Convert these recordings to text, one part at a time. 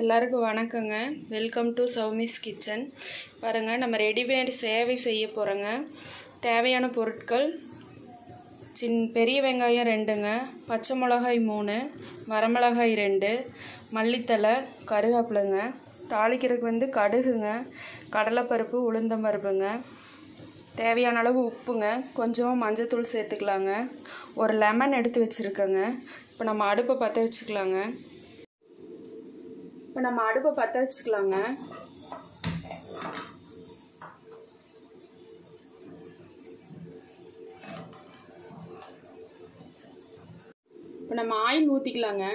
எல்லாருக்கும் வணக்கங்க welcome to சௌமிஸ் kitchen பாருங்கள் நம்ம ரெடிமேட் சேவை செய்ய போகிறோங்க தேவையான பொருட்கள் சின் பெரிய வெங்காயம் ரெண்டுங்க பச்சை மிளகாய் மூணு வரமிளகாய் ரெண்டு மல்லித்தழை கருவேப்பிலைங்க தாளிக்கிறதுக்கு வந்து கடுகுங்க கடலைப்பருப்பு உளுந்தம் பருப்புங்க தேவையான அளவு உப்புங்க கொஞ்சமாக மஞ்சத்தூள் சேர்த்துக்கலாங்க ஒரு லெமன் எடுத்து வச்சுருக்கேங்க இப்போ நம்ம அடுப்பை பற்ற வச்சுக்கலாங்க இப்போ நம்ம அடுப்பை பற்ற வச்சுக்கலாங்க இப்போ நம்ம ஆயில் ஊற்றிக்கலாங்க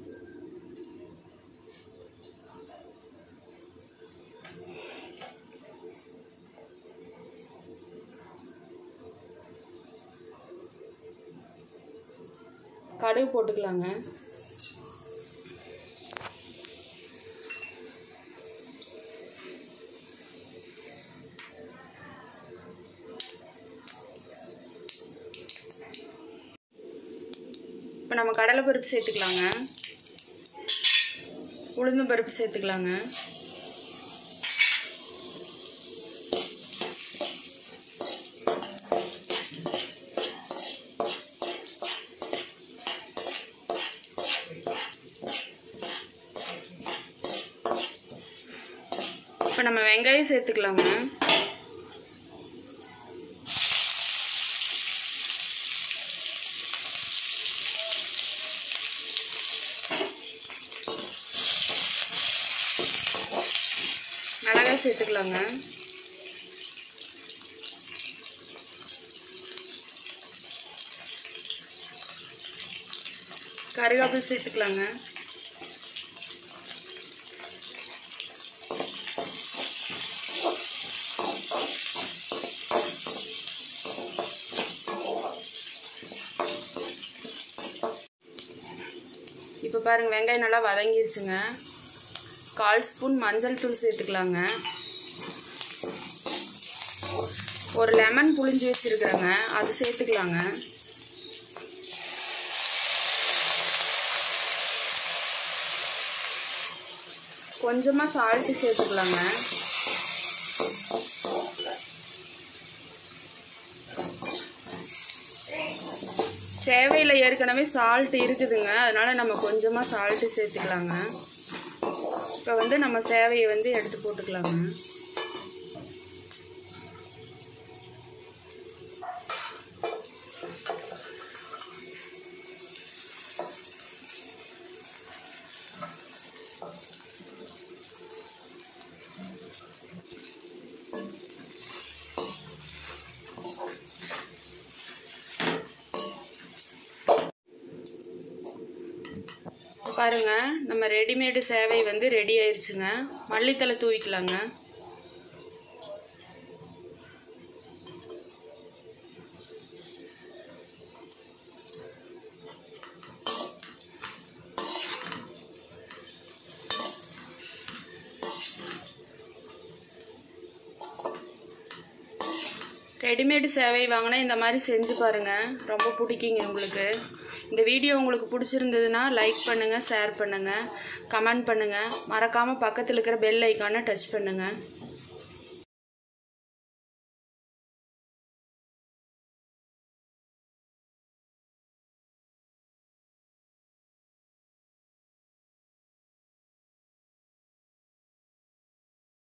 கடுகு போட்டுக்கலாங்க இப்போ நம்ம கடலை பருப்பு சேர்த்துக்கலாங்க உளுந்தும் பருப்பு சேர்த்துக்கலாங்க இப்போ நம்ம வெங்காயம் சேர்த்துக்கலாங்க மிளகாய் சேர்த்துக்கலாங்க கருவேப்பிலை சேர்த்துக்கலாங்க இப்போ பாருங்கள் வெங்காயம் நல்லா வதங்கிருச்சுங்க கால் ஸ்பூன் மஞ்சள் தூள் சேர்த்துக்கலாங்க ஒரு லெமன் புளிஞ்சு வச்சுருக்குறேங்க அது சேர்த்துக்கலாங்க கொஞ்சமாக சால்ட்டு சேர்த்துக்கலாங்க சேவையில் ஏற்கனவே சால்ட் இருக்குதுங்க அதனால் நம்ம கொஞ்சமாக சால்ட்டு சேர்த்துக்கலாங்க இப்போ வந்து நம்ம சேவையை வந்து எடுத்து போட்டுக்கலாங்க பாருங்க நம்ம ரெடிமேடு சேவை வந்து ரெடி ஆயிடுச்சுங்க மல்லித்தலை தூவிக்கலாங்க ரெடிமேடு சேவை வாங்கினா இந்த மாதிரி செஞ்சு பாருங்கள் ரொம்ப பிடிக்குங்க உங்களுக்கு இந்த வீடியோ உங்களுக்கு பிடிச்சிருந்ததுன்னா லைக் பண்ணுங்கள் ஷேர் பண்ணுங்கள் கமெண்ட் பண்ணுங்கள் மறக்காமல் பக்கத்தில் இருக்கிற பெல் ஐக்கானை டச் பண்ணுங்கள்